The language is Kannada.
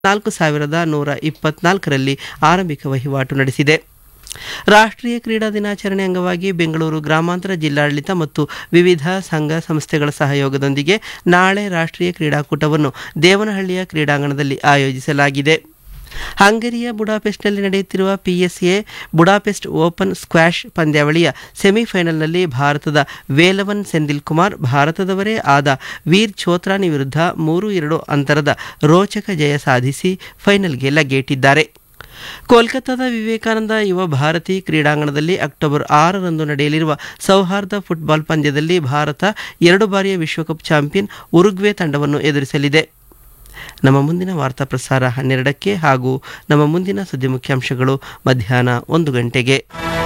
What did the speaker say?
ನಾಲ್ಕು ಸಾವಿರದ ನೂರ ಇಪ್ಪತ್ನಾಲ್ಕರಲ್ಲಿ ಆರಂಭಿಕ ವಹಿವಾಟು ನಡೆಸಿದೆ ರಾಷ್ಟ್ರೀಯ ಕ್ರೀಡಾ ದಿನಾಚರಣೆ ಅಂಗವಾಗಿ ಬೆಂಗಳೂರು ಗ್ರಾಮಾಂತರ ಜಿಲ್ಲಾಡಳಿತ ಮತ್ತು ವಿವಿಧ ಸಂಘ ಸಂಸ್ಥೆಗಳ ಸಹಯೋಗದೊಂದಿಗೆ ನಾಳೆ ರಾಷ್ಟ್ರೀಯ ಕ್ರೀಡಾಕೂಟವನ್ನು ದೇವನಹಳ್ಳಿಯ ಕ್ರೀಡಾಂಗಣದಲ್ಲಿ ಆಯೋಜಿಸಲಾಗಿದೆ ಹಂಗರಿಯ ಬುಡಾಪೆಸ್ಟ್ನಲ್ಲಿ ನಡೆಯುತ್ತಿರುವ ಪಿಎಸ್ಎ ಬುಡಾಪೆಸ್ಟ್ ಓಪನ್ ಸ್ಕ್ವಾಷ್ ಪಂದ್ಯಾವಳಿಯ ಸೆಮಿಫೈನಲ್ನಲ್ಲಿ ಭಾರತದ ವೇಲವನ್ ಸೆಂದಿಲ್ ಕುಮಾರ್ ಭಾರತದವರೇ ಆದ ವೀರ್ ಚೋತ್ರಾನಿ ವಿರುದ್ಧ ಮೂರು ಎರಡು ಅಂತರದ ರೋಚಕ ಜಯ ಸಾಧಿಸಿ ಫೈನಲ್ಗೆ ಲಗ್ಗೇಟಿದ್ದಾರೆ ಕೋಲ್ಕತ್ತಾದ ವಿವೇಕಾನಂದ ಯುವ ಭಾರತಿ ಕ್ರೀಡಾಂಗಣದಲ್ಲಿ ಅಕ್ಟೋಬರ್ ಆರರಂದು ನಡೆಯಲಿರುವ ಸೌಹಾರ್ದ ಫುಟ್ಬಾಲ್ ಪಂದ್ಯದಲ್ಲಿ ಭಾರತ ಎರಡು ಬಾರಿಯ ವಿಶ್ವಕಪ್ ಚಾಂಪಿಯನ್ ಉರುಗ್ವೆ ತಂಡವನ್ನು ಎದುರಿಸಲಿದೆ ನಮ್ಮ ಮುಂದಿನ ವಾರ್ತಾ ಪ್ರಸಾರ ಹನ್ನೆರಡಕ್ಕೆ ಹಾಗೂ ನಮ್ಮ ಮುಂದಿನ ಸುದ್ದಿ ಮುಖ್ಯಾಂಶಗಳು ಮಧ್ಯಾಹ್ನ ಒಂದು ಗಂಟೆಗೆ